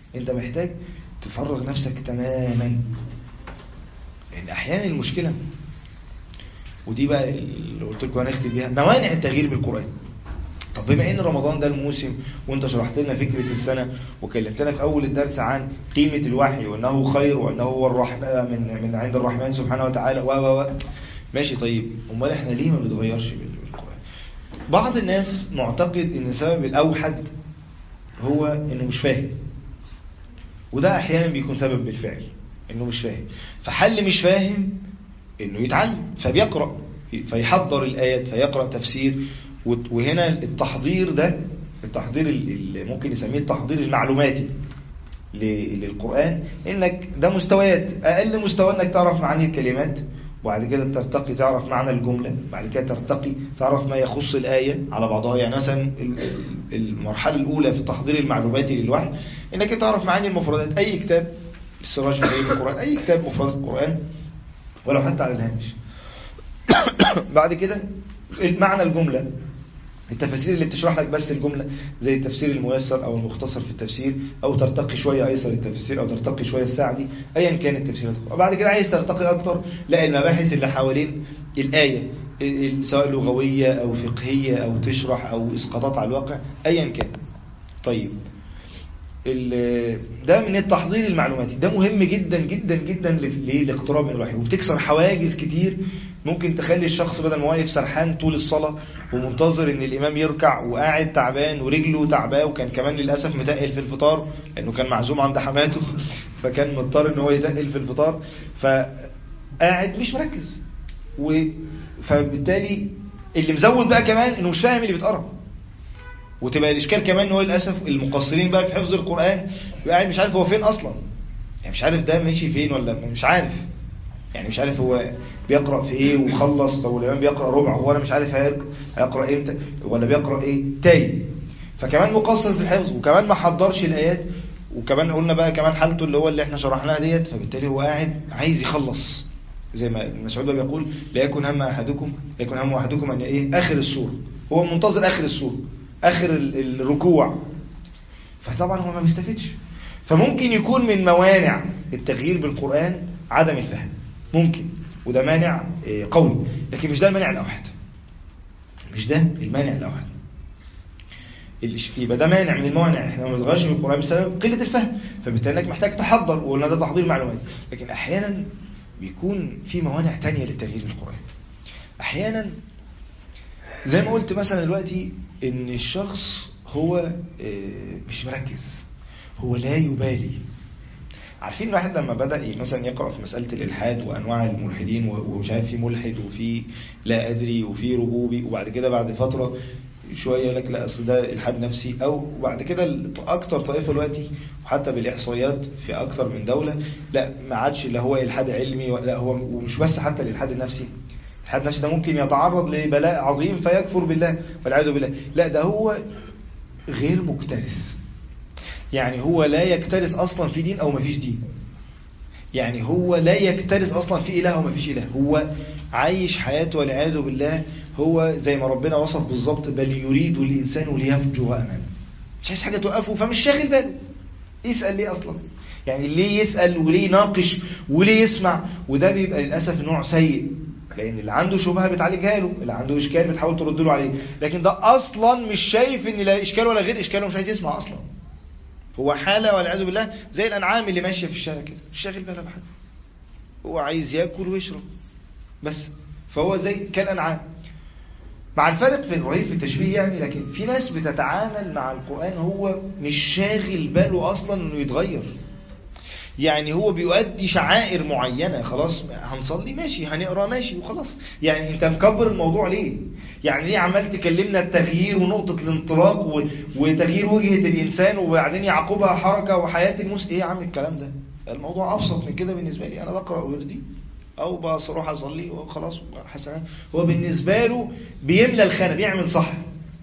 انت محتاج تفرغ نفسك تماما لان احيانا المشكلة ودي بقى اللي قلت لكم هنختم بيها موانع التغيير بالقرآن طب بما ان رمضان ده الموسم وانت شرحت لنا فكرة السنة وكلمتنا في اول الدرس عن قيمة الوحي وانه خير وانه هو الرحمن من, من عند الرحمن سبحانه وتعالى و و و ماشي طيب امال احنا ليه ما بنتغيرش بالقرآن بعض الناس معتقد ان السبب الاوحد هو انه مش فاهم وده احيانا بيكون سبب بالفعل انه مش فاهم فحل مش فاهم انه يتعلم فبيقرأ فيحضر الايات فيقرأ تفسير وهنا التحضير ده التحضير اللي ممكن نسميه التحضير المعلوماتي للقرآن انك ده مستويات اقل مستوى انك تعرف معاني الكلمات وبعد كده ترتقي تعرف معنى الجملة بعد كده ترتقي تعرف ما يخص الآية على بعضها يعني مثلا المرحلة الأولى في التحضير المعلوماتي للوحي انك تعرف معاني المفردات أي كتاب السراج في القرآن أي كتاب مفردات القرآن ولو حتى على الهامش بعد كده معنى الجملة التفاسير اللي بتشرح لك بس الجملة زي التفسير الميسر أو المختصر في التفسير أو ترتقي شوية أيسر التفسير أو ترتقي شوية السعدي أيا كان التفسيرات وبعد كده عايز ترتقي أكتر لا المباحث اللي حوالين الآية سواء لغوية أو فقهية أو تشرح أو إسقاطات على الواقع أيا كان طيب ده من التحضير المعلوماتي ده مهم جدا جدا جدا للاقتراب من الوحي وبتكسر حواجز كتير ممكن تخلي الشخص بدل ما واقف سرحان طول الصلاة ومنتظر ان الامام يركع وقاعد تعبان ورجله تعباه وكان كمان للأسف متقل في الفطار لانه كان معزوم عند حماته فكان مضطر ان هو يتقل في الفطار فقاعد مش مركز و... فبالتالي اللي مزود بقى كمان انه مش فاهم اللي بيتقرا وتبقى الاشكال كمان ان هو للاسف المقصرين بقى في حفظ القرآن قاعد مش عارف هو فين اصلا يعني مش عارف ده ماشي فين ولا مش عارف يعني مش عارف هو بيقرأ في ايه وخلص او الامام بيقرأ ربع هو انا مش عارف هيقرأ امتى ولا بيقرأ ايه تاي فكمان مقصر في الحفظ وكمان ما حضرش الايات وكمان قلنا بقى كمان حالته اللي هو اللي احنا شرحناها ديت فبالتالي هو قاعد عايز يخلص زي ما ابن مسعود بيقول لا يكن هم احدكم لا يكن هم احدكم ان ايه اخر السوره هو منتظر اخر السوره اخر الركوع فطبعا هو ما بيستفدش فممكن يكون من موانع التغيير بالقرآن عدم الفهم ممكن وده مانع قوي لكن مش ده المانع الأوحد مش ده المانع الأوحد يبقى ده مانع من الموانع احنا ما بنتغيرش من القرآن بسبب قلة الفهم فبالتالي انك محتاج تحضر وقلنا ده تحضير معلومات لكن احيانا بيكون في موانع تانية للتغيير بالقرآن احيانا زي ما قلت مثلا دلوقتي ان الشخص هو مش مركز هو لا يبالي عارفين الواحد لما بدأ مثلا يقرأ في مسألة الإلحاد وأنواع الملحدين ومش عارف في ملحد وفي لا أدري وفي ربوبي وبعد كده بعد فترة شوية يقول لك لا أصل ده إلحاد نفسي أو بعد كده أكتر طائفة دلوقتي وحتى بالإحصائيات في أكتر من دولة لا ما عادش اللي هو إلحاد علمي لا هو ومش بس حتى الإلحاد النفسي الإلحاد النفسي ده ممكن يتعرض لبلاء عظيم فيكفر بالله والعياذ بالله لا ده هو غير مكترث يعني هو لا يكترث أصلا في دين أو ما فيش دين يعني هو لا يكترث أصلا في إله أو ما فيش إله هو عايش حياته والعياذ بالله هو زي ما ربنا وصف بالظبط بل يريد الإنسان ليفجر أمامه مش عايز حاجة توقفه فمش شاغل باله يسأل ليه أصلا يعني ليه يسأل وليه يناقش وليه يسمع وده بيبقى للأسف نوع سيء لأن اللي عنده شبهة بتعالجها له اللي عنده إشكال بتحاول ترد له عليه لكن ده أصلا مش شايف إن لا إشكال ولا غير إشكال ومش عايز يسمع أصلا هو حالة والعياذ بالله زي الأنعام اللي ماشية في الشارع كده مش شاغل بالها بحد هو عايز ياكل ويشرب بس فهو زي كالأنعام مع الفرق في الرهيب في التشبيه يعني لكن في ناس بتتعامل مع القرآن هو مش شاغل باله أصلا إنه يتغير يعني هو بيؤدي شعائر معينة خلاص هنصلي ماشي هنقرأ ماشي وخلاص يعني انت مكبر الموضوع ليه يعني ليه عمال تكلمنا التغيير ونقطة الانطلاق و... وتغيير وجهة الإنسان وبعدين يعقبها حركة وحياة المسلم ايه يا عم الكلام ده الموضوع أبسط من كده بالنسبة لي أنا بقرأ وردي أو بروح أصلي وخلاص حسنا هو بالنسبة له بيملى الخانة بيعمل صح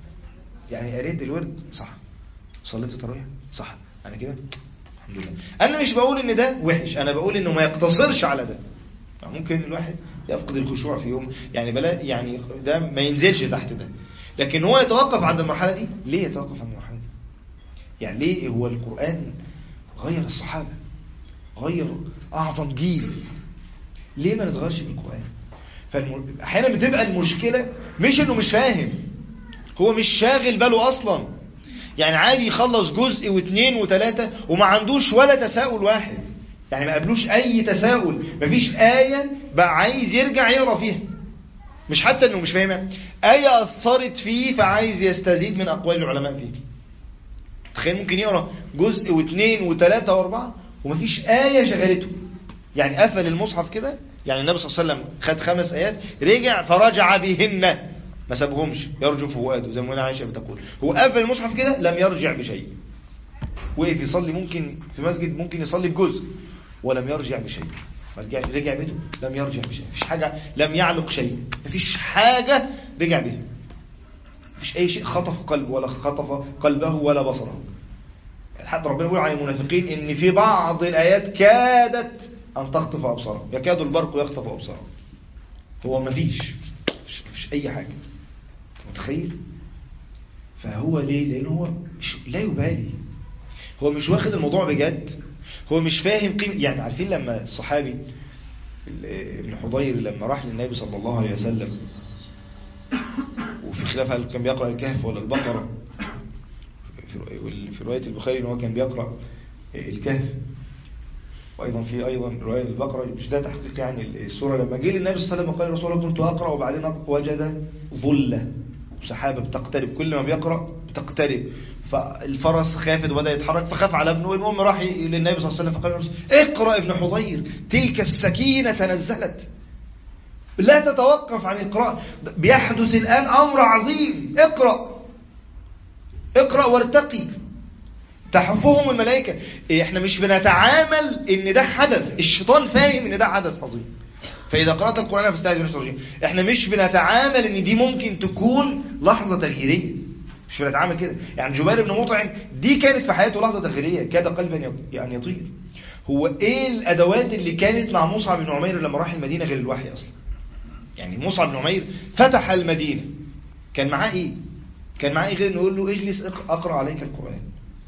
يعني قريت الورد صح صليت التراويح صح أنا كده الحمد لله انا مش بقول ان ده وحش انا بقول انه ما يقتصرش على ده ممكن الواحد يفقد الخشوع في يوم يعني بلا يعني ده ما ينزلش تحت ده لكن هو يتوقف عند المرحله دي ليه يتوقف عند المرحله دي يعني ليه هو القران غير الصحابة غير أعظم جيل ليه ما نتغيرش بالقرآن فأحيانا بتبقى المشكلة مش انه مش فاهم هو مش شاغل باله اصلا يعني عادي يخلص جزء واثنين وثلاثة وما عندوش ولا تساؤل واحد يعني ما قابلوش اي تساؤل مفيش آية بقى عايز يرجع يقرا فيها مش حتى انه مش فاهمها آية أثرت فيه فعايز يستزيد من أقوال العلماء فيه تخيل ممكن يقرا جزء واثنين وثلاثة واربعة ومفيش آية شغلته يعني قفل المصحف كده يعني النبي صلى الله عليه وسلم خد خمس آيات رجع فرجع بهن ما سابهمش يرجو فؤاده زي ما عائشة بتقول هو قفل المصحف كده لم يرجع بشيء وقف يصلي ممكن في مسجد ممكن يصلي بجزء ولم يرجع بشيء رجع رجع بيته لم يرجع بشيء مفيش حاجة لم يعلق شيء مفيش حاجة رجع بها مفيش أي شيء خطف قلبه ولا خطف قلبه ولا بصره حتى ربنا يقول عن المنافقين ان في بعض الآيات كادت أن تخطف أبصارهم يكاد البرق يخطف أبصارهم هو مفيش مفيش أي حاجة متخيل فهو ليه لأنه هو مش لا يبالي هو مش واخد الموضوع بجد هو مش فاهم قيمة يعني عارفين لما الصحابي ابن حضير لما راح للنبي صلى الله عليه وسلم وفي خلاف هل كان بيقرأ الكهف ولا البقرة في رواية البخاري ان هو كان بيقرأ الكهف وأيضا في أيضا رواية البقرة مش ده تحقيق يعني السورة لما جه للنبي صلى الله عليه وسلم وقال رسول الله كنت أقرأ وبعدين وجد ظلة سحابة بتقترب كل ما بيقرأ بتقترب فالفرس خافت وبدأ يتحرك فخاف على ابنه المهم راح للنبي صلى الله عليه وسلم فقال اقرأ ابن حضير تلك السكينة تنزلت لا تتوقف عن القراءة بيحدث الآن أمر عظيم اقرأ اقرأ وارتقي تحفهم الملائكة احنا مش بنتعامل ان ده حدث الشيطان فاهم ان ده حدث عظيم فإذا قرأت القرآن فاستعذ من الرجيم احنا مش بنتعامل ان دي ممكن تكون لحظة تغييرية مش بنتعامل كده يعني جبير بن مطعم دي كانت في حياته لحظة تغييرية كاد قلبا يعني يطير هو ايه الادوات اللي كانت مع مصعب بن عمير لما راح المدينة غير الوحي اصلا يعني مصعب بن عمير فتح المدينة كان معاه ايه كان معاه ايه غير انه يقول له اجلس اقرأ عليك القرآن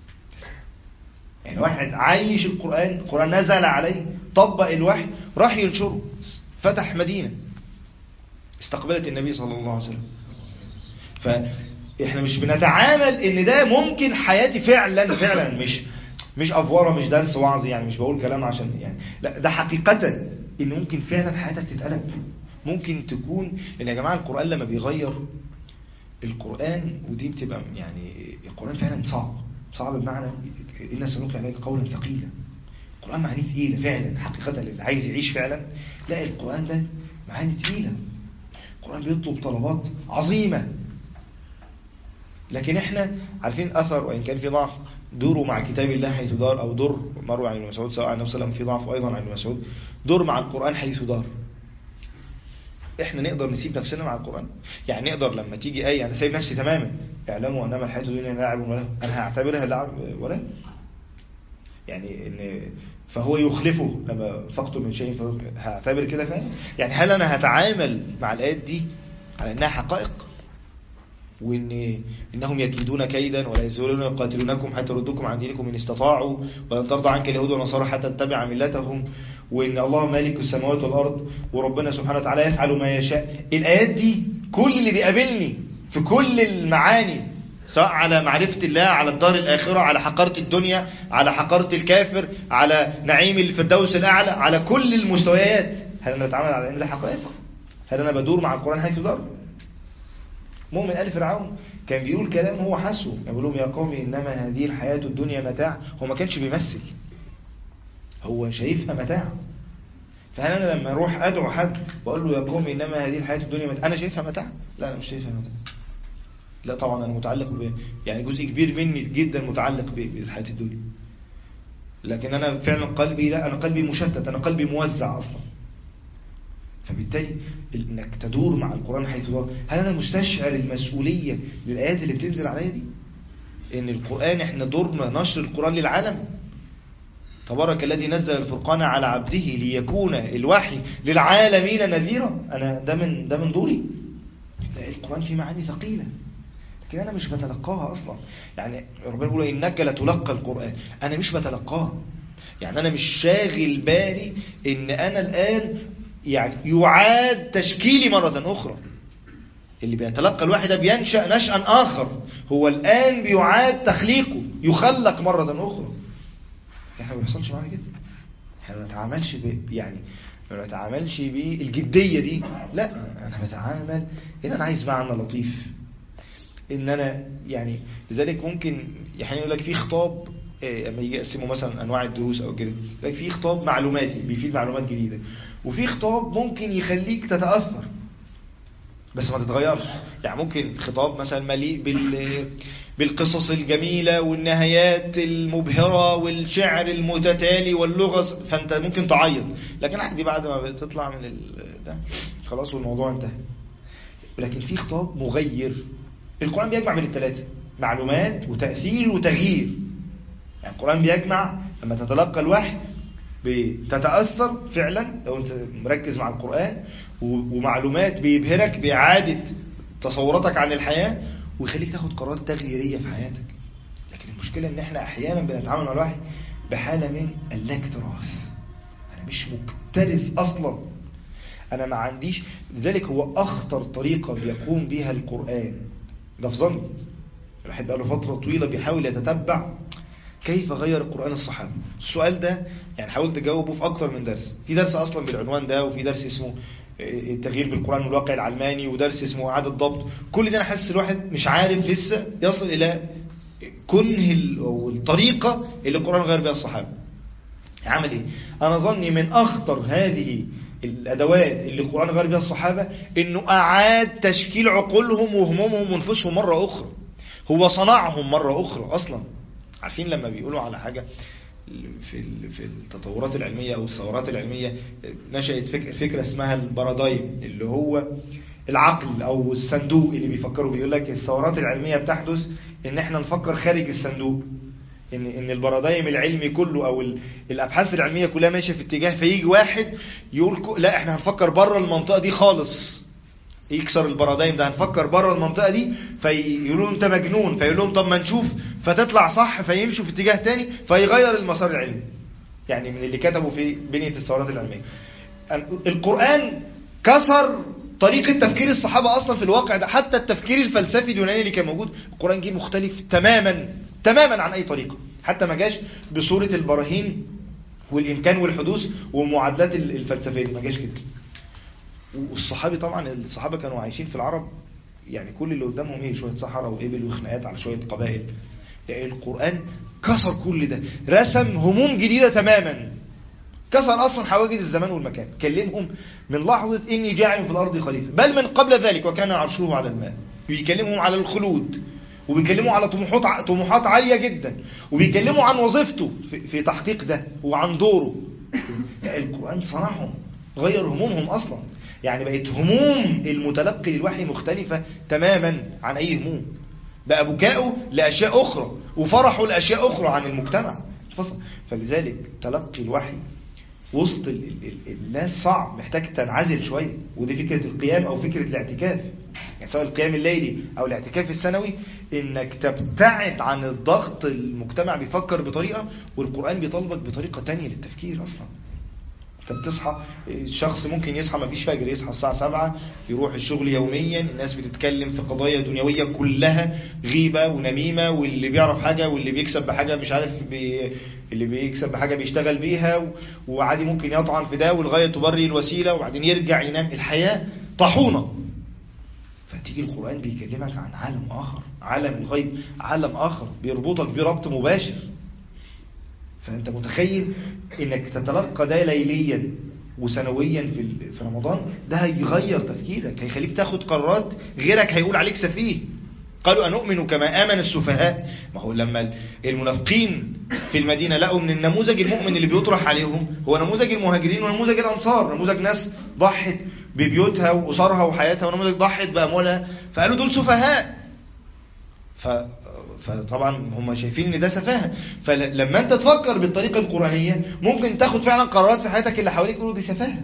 يعني واحد عايش القرآن القرآن نزل عليه طبق الوحي راح ينشره فتح مدينة استقبلت النبي صلى الله عليه وسلم فإحنا مش بنتعامل ان ده ممكن حياتي فعلا فعلا مش مش أفورة مش درس وعظي يعني مش بقول كلام عشان يعني لا ده حقيقة ان ممكن فعلا حياتك تتقلب ممكن تكون ان يا جماعة القرآن لما بيغير القرآن ودي بتبقى يعني القرآن فعلا صعب صعب بمعنى إن سنلقي عليك قولا ثقيلا القرآن معاني ثقيلة فعلا حقيقة اللي عايز يعيش فعلا لا القرآن ده معاني ثقيلة القرآن بيطلب طلبات عظيمة لكن احنا عارفين أثر وإن كان في ضعف دوروا مع كتاب الله حيث دار أو دور مروي عن ابن مسعود سواء عن نفسه في ضعف أيضا عن ابن مسعود دور مع القرآن حيث دار احنا نقدر نسيب نفسنا مع القرآن يعني نقدر لما تيجي آية أنا سايب نفسي تماما اعلموا أنما الحياة الدنيا لعب ولا أنا هعتبرها لعب ولا يعني إن فهو يخلفه لما فقت من شيء هعتبر كده فعلا يعني هل أنا هتعامل مع الآيات دي على أنها حقائق وإن إنهم يكيدون كيدا ولا يزولون يقاتلونكم حتى يردوكم عن دينكم إن استطاعوا ولن ترضى عنك اليهود والنصارى حتى تتبع ملتهم وإن الله مالك السماوات والأرض وربنا سبحانه وتعالى يفعل ما يشاء الآيات دي كل اللي بيقابلني في كل المعاني سواء على معرفة الله على الدار الآخرة على حقارة الدنيا على حقارة الكافر على نعيم الفردوس الأعلى على كل المستويات هل أنا بتعامل على أن ده حقائق هل أنا بدور مع القرآن حيث دار مؤمن آل فرعون كان بيقول كلام هو حسه يقول لهم يا قوم إنما هذه الحياة الدنيا متاع هو ما كانش بيمثل هو شايفها متاع فهل أنا لما أروح أدعو حد وأقول له يا قوم إنما هذه الحياة الدنيا متاع أنا شايفها متاع لا أنا مش شايفها متاع لا طبعا أنا متعلق ب يعني جزء كبير مني جدا متعلق بالحياة الدنيا لكن أنا فعلا قلبي لا أنا قلبي مشتت أنا قلبي موزع أصلا فبالتالي انك تدور مع القرآن حيث دور هل انا مستشعر المسؤولية للآيات اللي بتنزل عليا دي ان القرآن احنا دورنا نشر القرآن للعالم تبارك الذي نزل الفرقان على عبده ليكون الوحي للعالمين نذيرا انا ده من ده من دوري لا القرآن فيه معاني ثقيلة لكن انا مش بتلقاها اصلا يعني ربنا بيقول انك لتلقى القران انا مش بتلقاها يعني انا مش شاغل بالي ان انا الان يعني يعاد تشكيلي مره اخرى اللي بيتلقى الوحي ده بينشأ نشأ آخر هو الآن بيعاد تخليقه يخلق مرة أخرى احنا ما بيحصلش معانا كده احنا ما بنتعاملش ب... يعني ما بنتعاملش بالجدية دي لا انا بتعامل ان انا عايز معنى لطيف ان انا يعني لذلك ممكن يعني يقول لك في خطاب اما يجي يقسموا مثلا انواع الدروس او كده يقول لك في خطاب معلوماتي بيفيد معلومات جديدة وفي خطاب ممكن يخليك تتأثر بس ما تتغيرش يعني ممكن خطاب مثلا مليء بال بالقصص الجميلة والنهايات المبهرة والشعر المتتالي واللغة فانت ممكن تعيط لكن عادي بعد ما بتطلع من ال... ده خلاص والموضوع انتهى لكن في خطاب مغير القرآن بيجمع بين الثلاثة معلومات وتأثير وتغيير يعني القرآن بيجمع لما تتلقى الوحي بتتأثر فعلا لو انت مركز مع القرآن ومعلومات بيبهرك بإعادة تصوراتك عن الحياة ويخليك تاخد قرارات تغييرية في حياتك لكن المشكلة ان احنا احيانا بنتعامل مع الوحي بحالة من اللاكتراث انا مش مكترث اصلا انا ما عنديش لذلك هو اخطر طريقة بيقوم بها القرآن ده في ظني الواحد بقاله فترة طويلة بيحاول يتتبع كيف غير القرآن الصحابة السؤال ده يعني حاولت اجاوبه في اكتر من درس في درس اصلا بالعنوان ده وفي درس اسمه التغيير بالقرآن والواقع العلماني ودرس اسمه اعادة ضبط كل ده انا حاسس الواحد مش عارف لسه يصل الى كنه او الطريقة اللي القرآن غير بها الصحابة عمل ايه انا ظني من اخطر هذه الادوات اللي القرآن غير بها الصحابة انه اعاد تشكيل عقولهم وهمومهم ونفوسهم مرة اخرى هو صنعهم مرة اخرى اصلا عارفين لما بيقولوا على حاجة في في التطورات العلمية أو الثورات العلمية نشأت فكرة, فكرة اسمها البارادايم اللي هو العقل أو الصندوق اللي بيفكروا بيقول لك الثورات العلمية بتحدث إن احنا نفكر خارج الصندوق إن إن البارادايم العلمي كله أو الأبحاث العلمية كلها ماشية في اتجاه فيجي واحد يقول لا احنا هنفكر بره المنطقة دي خالص يكسر البرادايم ده هنفكر بره المنطقة دي فيقولوا انت مجنون فيقول لهم طب ما نشوف فتطلع صح فيمشوا في اتجاه تاني فيغير المسار العلمي يعني من اللي كتبوا في بنية الثورات العلمية القرآن كسر طريقة تفكير الصحابة أصلا في الواقع ده حتى التفكير الفلسفي اليوناني اللي كان موجود القرآن جه مختلف تماما تماما عن أي طريقة حتى ما جاش بصورة البراهين والإمكان والحدوث والمعادلات الفلسفية ما جاش كده والصحابي طبعا الصحابة كانوا عايشين في العرب يعني كل اللي قدامهم ايه شوية صحراء وإبل وخناقات على شوية قبائل يعني القرآن كسر كل ده رسم هموم جديدة تماما كسر أصلا حواجز الزمان والمكان كلمهم من لحظة إني جاعل في الأرض خليفة بل من قبل ذلك وكان عرشه على الماء بيكلمهم على الخلود وبيكلموا على طموحات طموحات عالية جدا وبيكلموا عن وظيفته في, في تحقيق ده وعن دوره يعني القرآن صنعهم غير همومهم أصلا يعني بقت هموم المتلقي للوحي مختلفة تماما عن أي هموم بقى بكاؤه لأشياء أخرى وفرحه لأشياء أخرى عن المجتمع فلذلك تلقي الوحي وسط ال ال ال الناس صعب محتاج تنعزل شوية ودي فكرة القيام أو فكرة الاعتكاف يعني سواء القيام الليلي أو الاعتكاف السنوي إنك تبتعد عن الضغط المجتمع بيفكر بطريقة والقرآن بيطالبك بطريقة تانية للتفكير أصلا فبتصحى الشخص ممكن يصحى ما فيش فجر يصحى الساعة 7 يروح الشغل يوميا الناس بتتكلم في قضايا دنيوية كلها غيبة ونميمة واللي بيعرف حاجة واللي بيكسب بحاجة مش عارف بي اللي بيكسب بحاجة بيشتغل بيها وعادي ممكن يطعن في ده والغاية تبري الوسيلة وبعدين يرجع ينام الحياة طاحونة فتيجي القرآن بيكلمك عن عالم آخر عالم الغيب عالم آخر بيربطك بربط مباشر فأنت متخيل انك تتلقى ده ليليا وسنويا في في رمضان ده هيغير تفكيرك هيخليك تاخد قرارات غيرك هيقول عليك سفيه قالوا أنؤمن كما آمن السفهاء ما هو لما المنافقين في المدينة لقوا من النموذج المؤمن اللي بيطرح عليهم هو نموذج المهاجرين ونموذج الأنصار نموذج ناس ضحت ببيوتها وأسرها وحياتها ونموذج ضحت بأموالها فقالوا دول سفهاء ف... فطبعا هم شايفين ان ده سفاهه فلما انت تفكر بالطريقه القرانيه ممكن تاخد فعلا قرارات في حياتك اللي حواليك يقولوا دي سفاهه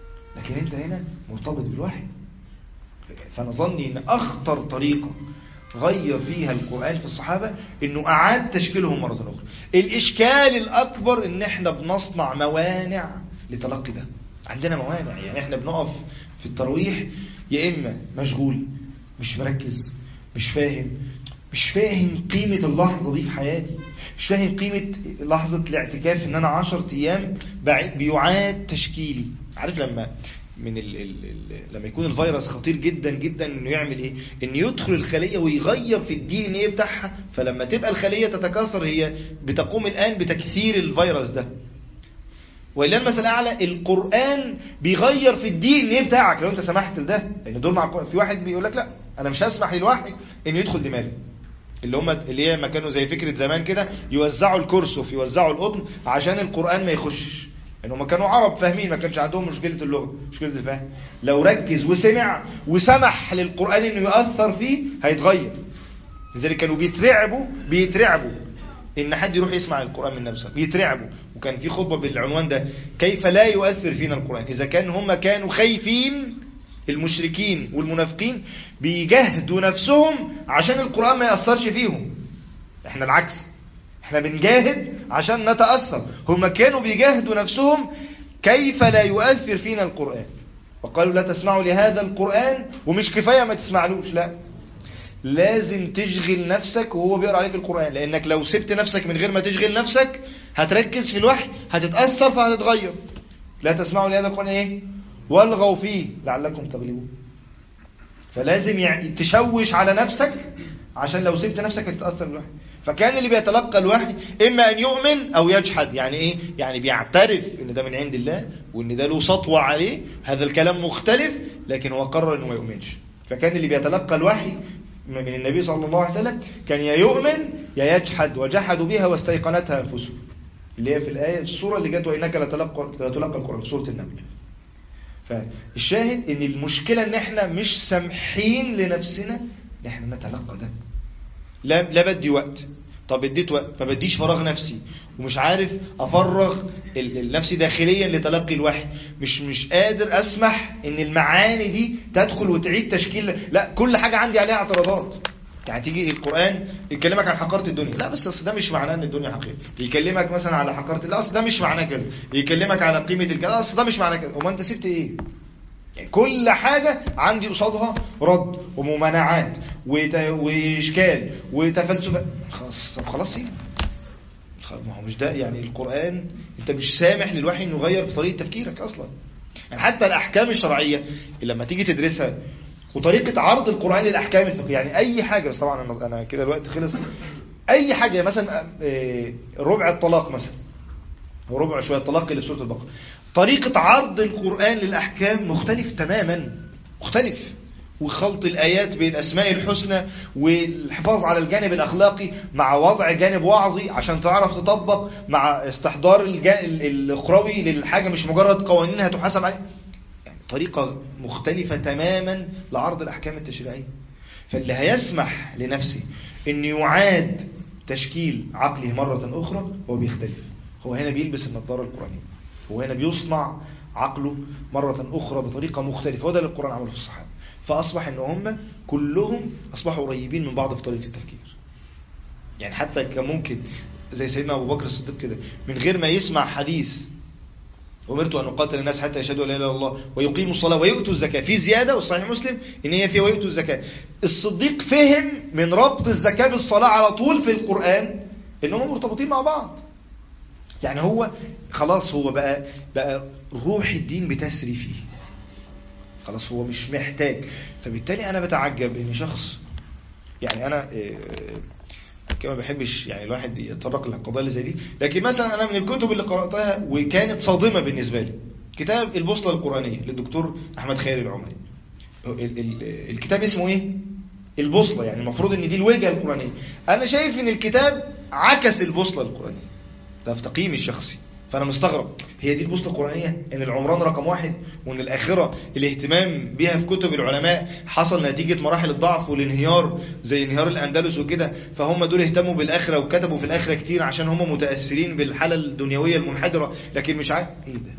لكن انت هنا مرتبط بالوحي فانا ظني ان اخطر طريقه غير فيها القرآن في الصحابة انه اعاد تشكيلهم مرة اخرى الاشكال الاكبر ان احنا بنصنع موانع لتلقي ده عندنا موانع يعني احنا بنقف في الترويح يا اما مشغول مش مركز مش فاهم مش فاهم قيمة اللحظة دي في حياتي مش فاهم قيمة لحظة الاعتكاف ان انا عشر ايام بعيد بيعاد تشكيلي عارف لما من ال ال ال لما يكون الفيروس خطير جدا جدا انه يعمل ايه انه يدخل الخلية ويغير في الدي ان ايه بتاعها فلما تبقى الخلية تتكاثر هي بتقوم الان بتكثير الفيروس ده وإلا المثل الأعلى القرآن بيغير في الدي ان ايه بتاعك لو انت سمحت لده لان دول مع في واحد بيقول لك لا انا مش هسمح للواحد انه يدخل دماغي اللي هم اللي هي ما كانوا زي فكرة زمان كده يوزعوا الكرسف يوزعوا القطن عشان القرآن ما يخشش ان هم كانوا عرب فاهمين ما كانش عندهم مشكلة اللغة مشكلة الفهم لو ركز وسمع وسمح للقرآن انه يؤثر فيه هيتغير لذلك كانوا بيترعبوا بيترعبوا ان حد يروح يسمع القرآن من نفسه بيترعبوا وكان في خطبة بالعنوان ده كيف لا يؤثر فينا القرآن اذا كان هم كانوا خايفين المشركين والمنافقين بيجاهدوا نفسهم عشان القرآن ما يأثرش فيهم احنا العكس احنا بنجاهد عشان نتأثر هم كانوا بيجاهدوا نفسهم كيف لا يؤثر فينا القرآن وقالوا لا تسمعوا لهذا القرآن ومش كفاية ما تسمعلوش لا لازم تشغل نفسك وهو بيقرأ عليك القرآن لأنك لو سبت نفسك من غير ما تشغل نفسك هتركز في الوحي هتتأثر فهتتغير لا تسمعوا لهذا القرآن ايه والغوا فيه لعلكم تغلبون فلازم يعني تشوش على نفسك عشان لو سبت نفسك هتتأثر بالوحي فكان اللي بيتلقى الوحي إما أن يؤمن أو يجحد يعني إيه؟ يعني بيعترف إن ده من عند الله وإن ده له سطوة عليه هذا الكلام مختلف لكن هو قرر إنه ما يؤمنش فكان اللي بيتلقى الوحي من النبي صلى الله عليه وسلم كان يا يؤمن يا يجحد وجحدوا بها واستيقنتها أنفسهم اللي هي في الآية السورة اللي جت وإنك لتلقى, لتلقى القرآن سورة النمل فالشاهد ان المشكلة ان احنا مش سامحين لنفسنا ان احنا نتلقى ده لا, لا بدي وقت طب اديت وقت ما بديش فراغ نفسي ومش عارف افرغ نفسي داخليا لتلقي الوحي مش مش قادر اسمح ان المعاني دي تدخل وتعيد تشكيل لا كل حاجة عندي عليها اعتراضات يعني تيجي القرآن يكلمك عن حقارة الدنيا لا بس اصل ده مش معناه ان الدنيا حقيرة يكلمك مثلا على حقارة لا اصل ده مش معناه كده يكلمك على قيمة الكلام اصل ده مش معناه كده وما انت سبت ايه يعني كل حاجة عندي قصادها رد وممانعات وت... واشكال وتفلسفة خلاص طب خلاص ايه ما هو مش ده يعني القرآن انت مش سامح للوحي انه يغير في طريقة تفكيرك اصلا يعني حتى الاحكام الشرعية لما تيجي تدرسها وطريقة عرض القرآن للأحكام الفقهية يعني أي حاجة بس طبعا أنا, أنا كده الوقت خلص أي حاجة مثلا ربع الطلاق مثلا أو ربع شوية الطلاق اللي في سورة البقرة طريقة عرض القرآن للأحكام مختلف تماما مختلف وخلط الآيات بين أسماء الحسنى والحفاظ على الجانب الأخلاقي مع وضع جانب وعظي عشان تعرف تطبق مع استحضار الأخروي للحاجة مش مجرد قوانين هتحاسب عليها طريقة مختلفة تماما لعرض الأحكام التشريعية فاللي هيسمح لنفسه أن يعاد تشكيل عقله مرة أخرى هو بيختلف هو هنا بيلبس النظارة القرآنية هو هنا بيصنع عقله مرة أخرى بطريقة مختلفة وده اللي القرآن عمله في الصحابة فأصبح أن هم كلهم أصبحوا قريبين من بعض في طريقة التفكير يعني حتى كان ممكن زي سيدنا أبو بكر الصديق كده من غير ما يسمع حديث أمرت أن أقاتل الناس حتى يشهدوا لا إله إلا الله ويقيموا الصلاة ويؤتوا الزكاة في زيادة والصحيح مسلم إن هي فيها ويؤتوا الزكاة الصديق فهم من ربط الزكاة بالصلاة على طول في القرآن إنهم مرتبطين مع بعض يعني هو خلاص هو بقى بقى روح الدين بتسري فيه خلاص هو مش محتاج فبالتالي أنا بتعجب إن شخص يعني أنا كما بحبش يعني الواحد يتطرق للقضايا اللي زي دي لكن مثلا انا من الكتب اللي قراتها وكانت صادمه بالنسبه لي كتاب البوصله القرانيه للدكتور احمد خير العمري ال ال الكتاب اسمه ايه البوصله يعني المفروض ان دي الوجهه القرانيه انا شايف ان الكتاب عكس البوصله القرانيه ده في تقييمي الشخصي فانا مستغرب هي دي البوصله القرانيه ان العمران رقم واحد وان الاخره الاهتمام بها في كتب العلماء حصل نتيجه مراحل الضعف والانهيار زي انهيار الاندلس وكده فهم دول اهتموا بالاخره وكتبوا في الاخره كتير عشان هم متاثرين بالحاله الدنيويه المنحدره لكن مش عارف ايه ده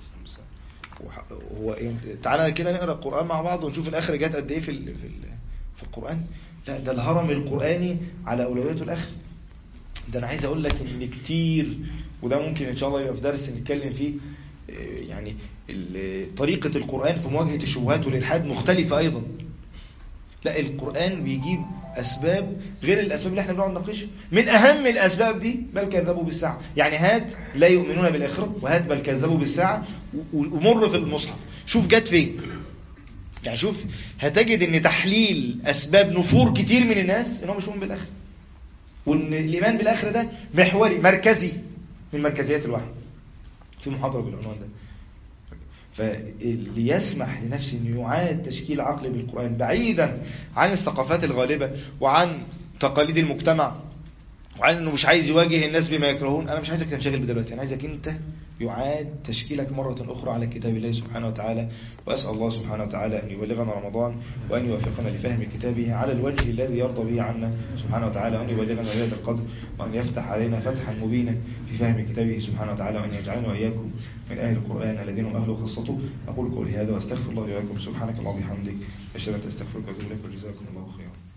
هو إيه؟ تعالى كده نقرا القران مع بعض ونشوف الاخره جت قد ايه في ال في ال في القرآن لا ده الهرم القرآني على أولوياته الآخر ده أنا عايز أقول لك إن كتير وده ممكن إن شاء الله يبقى في درس نتكلم فيه آه، يعني ال- طريقة القرآن في مواجهة الشبهات والإلحاد مختلفة أيضا لا القرآن بيجيب أسباب غير الأسباب اللي احنا بنقعد نناقشها من أهم الأسباب دي بل كذبوا بالساعة يعني هات لا يؤمنون بالآخرة وهات بل كذبوا بالساعة و- ومر في المصحف شوف جت فين يعني شوف هتجد ان تحليل أسباب نفور كتير من الناس انهم مش مؤمن بالآخرة وان الإيمان بالآخرة ده محوري مركزي من مركزيات الوحي في محاضرة بالعنوان ده فاللي يسمح لنفسه انه يعاد تشكيل عقله بالقرآن بعيدا عن الثقافات الغالبة وعن تقاليد المجتمع وعن انه مش عايز يواجه الناس بما يكرهون انا مش عايزك تنشغل بدلوقتي انا عايزك انت يعاد تشكيلك مرة اخرى على كتاب الله سبحانه وتعالى واسال الله سبحانه وتعالى ان يبلغنا رمضان وان يوفقنا لفهم كتابه على الوجه الذي يرضى به عنا سبحانه وتعالى وان يبلغنا ليله القدر وان يفتح علينا فتحا مبينا في فهم كتابه سبحانه وتعالى وان يجعلنا واياكم من اهل القران الذين هم اهله وخاصته اقول قولي هذا واستغفر الله لي ولكم سبحانك اللهم وبحمدك اشهد ان لا اله الا انت استغفرك واتوب اليك وجزاكم الله خيرا